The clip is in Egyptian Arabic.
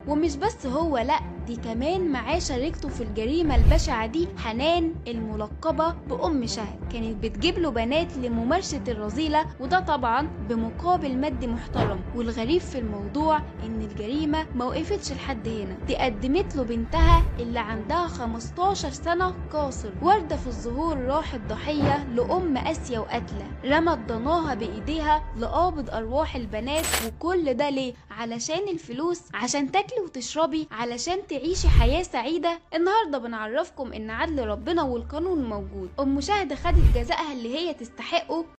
ومش بس هو لأ دي كمان معاه شريكته في الجريمة البشعة دي حنان الملقبة بأم شهد كانت بتجيب له بنات لممارسة الرذيلة وده طبعا بمقابل مادي محترم والغريب في الموضوع إن الجريمة ما وقفتش لحد هنا دي قدمت له بنتها اللي عندها 15 سنة قاصر وردة في الظهور راحت ضحية لأم قاسية وقاتلة رمت ضناها بإيديها لقابض أرواح البنات وكل ده ليه؟ علشان الفلوس عشان تاكلي وتشربي علشان تعيشي حياة سعيدة النهاردة بنعرفكم إن عدل ربنا والقانون موجود أم شهد خدت جزائها اللي هي تستحقه